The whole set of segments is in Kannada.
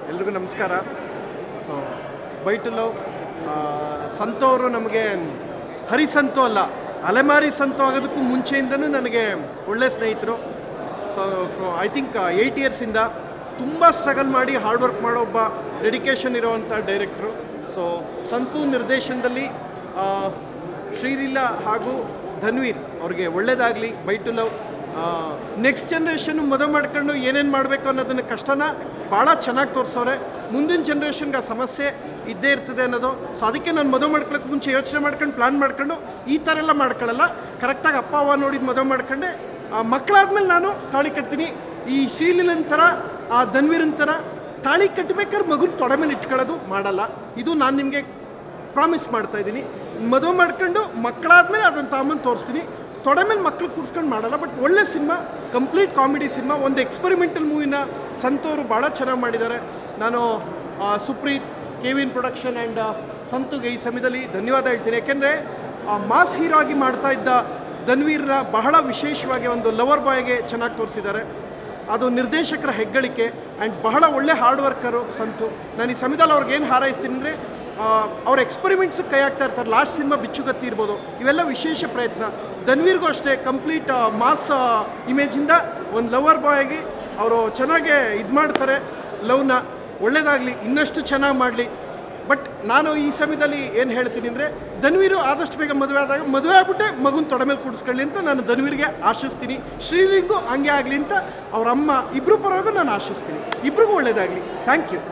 ಎಲ್ರಿಗೂ ನಮಸ್ಕಾರ so by two love Santhu ಅವರು ನಮಗೆ ಹರಿಸಂತು ಅಲ್ಲ ಅಲೆಮಾರಿ ಸಂತು ಆಗೋದಕ್ಕೂ ಮುಂಚೆಯಿಂದನೂ ನನಗೆ ಒಳ್ಳೆ ಸ್ನೇಹಿತರು ಸೊ ಐ ಥಿಂಕ್ ಏಯ್ಟ್ ಇಯರ್ಸಿಂದ ತುಂಬ ಸ್ಟ್ರಗಲ್ ಮಾಡಿ ಹಾರ್ಡ್ ವರ್ಕ್ ಮಾಡೋ ಒಬ್ಬ ಡೆಡಿಕೇಶನ್ ಇರೋವಂಥ ಡೈರೆಕ್ಟ್ರು ಸೊ ಸಂತು ನಿರ್ದೇಶನದಲ್ಲಿ ಆ, ಶ್ರೀಲೀಲಾ ಹಾಗೂ ಧನ್ವೀರ್ ಅವ್ರಿಗೆ ಒಳ್ಳೇದಾಗಲಿ by two love next generation ಮದುವೆ ಮಾಡ್ಕೊಂಡು ಏನೇನು ಮಾಡಬೇಕು ಅನ್ನೋದನ್ನ ಕಷ್ಟನ ಭಾಳ ಚೆನ್ನಾಗಿ ತೋರಿಸೋರೆ ಮುಂದಿನ ಜನ್ರೇಷನ್ಗೆ ಆ ಸಮಸ್ಯೆ ಇದ್ದೇ ಇರ್ತದೆ ಅನ್ನೋದು ಸೊ ಅದಕ್ಕೆ ನಾನು ಮದುವೆ ಮಾಡ್ಕೊಳ್ಳೋಕೆ ಮುಂಚೆ ಯೋಚನೆ ಮಾಡ್ಕೊಂಡು ಪ್ಲ್ಯಾನ್ ಮಾಡ್ಕೊಂಡು ಈ ಥರ ಎಲ್ಲ ಮಾಡ್ಕೊಳ್ಳಲ್ಲ ಕರೆಕ್ಟಾಗಿ ಅಪ್ಪ ಅವ್ವ ನೋಡಿದ ಮದುವೆ ಮಾಡ್ಕೊಂಡೆ ಆ, ಮಕ್ಕಳಾದ್ಮೇಲೆ ನಾನು ತಾಳಿ ಕಟ್ತೀನಿ ಈ ಶ್ರೀಲೀಲನ್ ಥರ ಆ ಧನ್ವೀರನ್ ಥರ ತಾಳಿ ಕಟ್ಟಬೇಕಾದ್ರೆ ಮಗುನ ತೊಡೆ ಮೇಲೆ ಇಟ್ಕೊಳ್ಳೋದು ಮಾಡಲ್ಲ ಇದು ನಾನು ನಿಮಗೆ ಪ್ರಾಮಿಸ್ ಮಾಡ್ತಾ ಇದ್ದೀನಿ ಮದುವೆ ಮಾಡ್ಕೊಂಡು ಮಕ್ಕಳಾದ್ಮೇಲೆ ಅದನ್ನು ತಾಮನ್ ತೋರಿಸ್ತೀನಿ ತೊಡೆ ಮೇಲೆ ಮಕ್ಳು ಕೂರಿಸ್ಕೊಂಡು ಮಾಡಲ್ಲ ಬಟ್ ಒಳ್ಳೆ ಸಿನಿಮಾ ಕಂಪ್ಲೀಟ್ ಕಾಮಿಡಿ ಸಿನಿಮಾ ಒಂದು ಎಕ್ಸ್ಪೆರಿಮೆಂಟಲ್ ಮೂವಿನ ಸಂತೋರು ಭಾಳ ಚೆನ್ನಾಗಿ ಮಾಡಿದ್ದಾರೆ ನಾನು ಆ, ಸುಪ್ರೀತ್ ಕೆವಿನ್ ಪ್ರೊಡಕ್ಷನ್ ಆ್ಯಂಡ್ ಸಂತುಗೆ ಈ ಸಮಯದಲ್ಲಿ ಧನ್ಯವಾದ ಹೇಳ್ತೀನಿ ಯಾಕೆಂದರೆ ಮಾಸ್ ಹೀರೋ ಆಗಿ ಮಾಡ್ತಾ ಇದ್ದ ಧನ್ವೀರ್ನ ಬಹಳ ವಿಶೇಷವಾಗಿ ಒಂದು ಲವರ್ ಬಾಯ್ಗೆ ಚೆನ್ನಾಗಿ ತೋರಿಸಿದ್ದಾರೆ ಅದು ನಿರ್ದೇಶಕರ ಹೆಗ್ಗಳಿಕೆ ಆ್ಯಂಡ್ ಬಹಳ ಒಳ್ಳೆ ಹಾರ್ಡ್ ವರ್ಕರು ಸಂತು ನಾನು ಈ ಸಮಯದಲ್ಲಿ ಅವ್ರಿಗೆ ಏನು ಹಾರೈಸ್ತೀನಿ ಅಂದರೆ ಅವ್ರ ಎಕ್ಸ್ಪೆರಿಮೆಂಟ್ಸಿಗೆ ಕೈ ಹಾಕ್ತಾ ಇರ್ತಾರೆ ಲಾಸ್ಟ್ ಸಿನಿಮಾ ಬಿಚ್ಚುಗತ್ತಿ ಇರ್ಬೋದು ಇವೆಲ್ಲ ವಿಶೇಷ ಪ್ರಯತ್ನ ಧನ್ವೀರ್ಗೂ ಅಷ್ಟೇ ಕಂಪ್ಲೀಟ್ ಮಾಸ್ ಇಮೇಜಿಂದ ಒಂದು ಲವರ್ ಬಾಯ್ ಆಗಿ ಅವರು ಚೆನ್ನಾಗೇ ಇದು ಮಾಡ್ತಾರೆ ಲವ್ನ ಒಳ್ಳೇದಾಗಲಿ ಇನ್ನಷ್ಟು ಚೆನ್ನಾಗಿ ಮಾಡಲಿ ಬಟ್ ನಾನು ಈ ಸಮಯದಲ್ಲಿ ಏನು ಹೇಳ್ತೀನಿ ಅಂದರೆ ಧನ್ವೀರು ಆದಷ್ಟು ಬೇಗ ಮದುವೆ ಆದಾಗ ಮದುವೆ ಆಗ್ಬಿಟ್ಟೆ ಮಗುನ ತೊಡೆ ಮೇಲೆ ಕೂಡಿಸ್ಕೊಳ್ಳಿ ಅಂತ ನಾನು ಧನ್ವೀರ್ಗೆ ಆಶಿಸ್ತೀನಿ ಶ್ರೀಲಿಂಗೂ ಹಂಗೆ ಆಗಲಿ ಅಂತ ಅವ್ರ ಅಮ್ಮ ಇಬ್ಬರು ಪರವಾಗೂ ನಾನು ಆಶಿಸ್ತೀನಿ ಇಬ್ರಿಗೂ ಒಳ್ಳೇದಾಗಲಿ ಥ್ಯಾಂಕ್ ಯು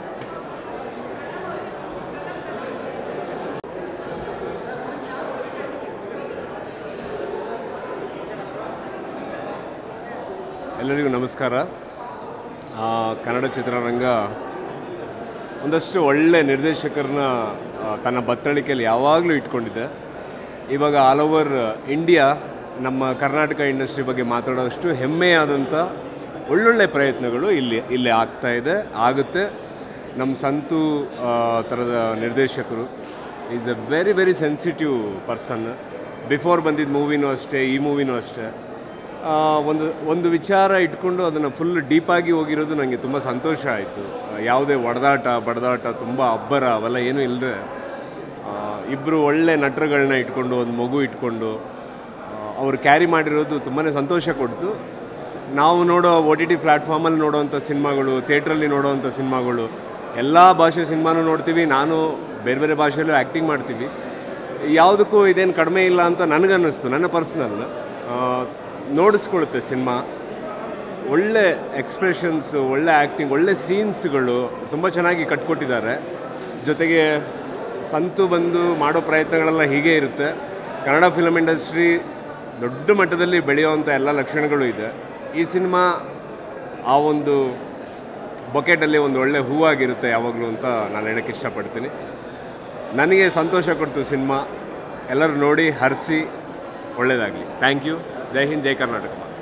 ಎಲ್ಲರಿಗೂ ನಮಸ್ಕಾರ ಆ, ಕನ್ನಡ ಚಿತ್ರರಂಗ ಒಂದಷ್ಟು ಒಳ್ಳೆ ನಿರ್ದೇಶಕರನ್ನ ಆ, ತನ್ನ ಬತ್ತಳಿಕೆಯಲ್ಲಿ ಯಾವಾಗಲೂ ಇಟ್ಕೊಂಡಿದೆ ಇವಾಗ ಆಲ್ ಓವರ್ ಇಂಡಿಯಾ ನಮ್ಮ ಕರ್ನಾಟಕ ಇಂಡಸ್ಟ್ರಿ ಬಗ್ಗೆ ಮಾತಾಡೋಷ್ಟು ಹೆಮ್ಮೆಯಾದಂಥ ಒಳ್ಳೊಳ್ಳೆ ಪ್ರಯತ್ನಗಳು ಇಲ್ಲಿ ಇಲ್ಲಿ ಆಗ್ತಾ ಇದೆ ಆಗುತ್ತೆ ನಮ್ಮ ಸಂತು ಆ, ಥರದ ನಿರ್ದೇಶಕರು is a very very sensitive person before ಬಂದಿದ್ದ ಮೂವಿನೂ ಅಷ್ಟೇ ಈ ಮೂವಿನೂ ಅಷ್ಟೇ ಆ, ಒಂದು ಒಂದು ವಿಚಾರ ಇಟ್ಕೊಂಡು ಅದನ್ನು ಫುಲ್ ಡೀಪಾಗಿ ಹೋಗಿರೋದು ನನಗೆ ತುಂಬ ಸಂತೋಷ ಆಯಿತು ಯಾವುದೇ ಒಡೆದಾಟ ಬಡದಾಟ ತುಂಬ ಅಬ್ಬರ ಅವೆಲ್ಲ ಏನೂ ಇಲ್ಲದೆ ಇಬ್ಬರು ಒಳ್ಳೆ ನಟರುಗಳನ್ನ ಇಟ್ಕೊಂಡು ಒಂದು ಮಗು ಇಟ್ಕೊಂಡು ಆ, ಅವ್ರು ಕ್ಯಾರಿ ಮಾಡಿರೋದು ತುಂಬಾ ಸಂತೋಷ ಕೊಡ್ತು ನಾವು ನೋಡೋ ಒ ಟಿ ಟಿ ಪ್ಲ್ಯಾಟ್ಫಾರ್ಮಲ್ಲಿ ನೋಡೋವಂಥ ಸಿನಿಮಾಗಳು ಥಿಯೇಟ್ರಲ್ಲಿ ನೋಡೋವಂಥ ಸಿನಿಮಾಗಳು ಎಲ್ಲ ಭಾಷೆ ಸಿನಿಮಾನೂ ನೋಡ್ತೀವಿ ನಾನು ಬೇರೆ ಬೇರೆ ಭಾಷೆಯಲ್ಲೂ ಆ್ಯಕ್ಟಿಂಗ್ ಮಾಡ್ತೀವಿ ಯಾವುದಕ್ಕೂ ಇದೇನು ಕಡಿಮೆ ಇಲ್ಲ ಅಂತ ನನಗನ್ನಿಸ್ತು ನನ್ನ ಪರ್ಸ್ನಲ್ ನೋಡಿಸ್ಕೊಳುತ್ತೆ ಸಿನಿಮಾ ಒಳ್ಳೆ ಎಕ್ಸ್ಪ್ರೆಷನ್ಸ್ ಒಳ್ಳೆ ಆ್ಯಕ್ಟಿಂಗ್ ಒಳ್ಳೆ ಸೀನ್ಸ್ಗಳು ತುಂಬ ಚೆನ್ನಾಗಿ ಕಟ್ಕೊಟ್ಟಿದ್ದಾರೆ ಜೊತೆಗೆ ಸಂತು ಬಂದು ಮಾಡೋ ಪ್ರಯತ್ನಗಳೆಲ್ಲ ಹೀಗೆ ಇರುತ್ತೆ ಕನ್ನಡ ಫಿಲಮ್ ಇಂಡಸ್ಟ್ರಿ ದೊಡ್ಡ ಮಟ್ಟದಲ್ಲಿ ಬೆಳೆಯುವಂಥ ಎಲ್ಲ ಲಕ್ಷಣಗಳು ಇದೆ ಈ ಸಿನಿಮಾ ಆ ಒಂದು ಬೊಕೆಟಲ್ಲಿ ಒಂದು ಒಳ್ಳೆ ಹೂವಾಗಿರುತ್ತೆ ಯಾವಾಗಲೂ ಅಂತ ನಾನು ಹೇಳೋಕ್ಕೆ ಇಷ್ಟಪಡ್ತೀನಿ ನನಗೆ ಸಂತೋಷ ಕೊಡ್ತು ಸಿನಿಮಾ ಎಲ್ಲರೂ ನೋಡಿ ಹರಿಸಿ ಒಳ್ಳೆಯದಾಗಲಿ ಥ್ಯಾಂಕ್ ಯು ಜೈ ಹಿಂದ್ ಜೈ ಕರ್ನಾಟಕ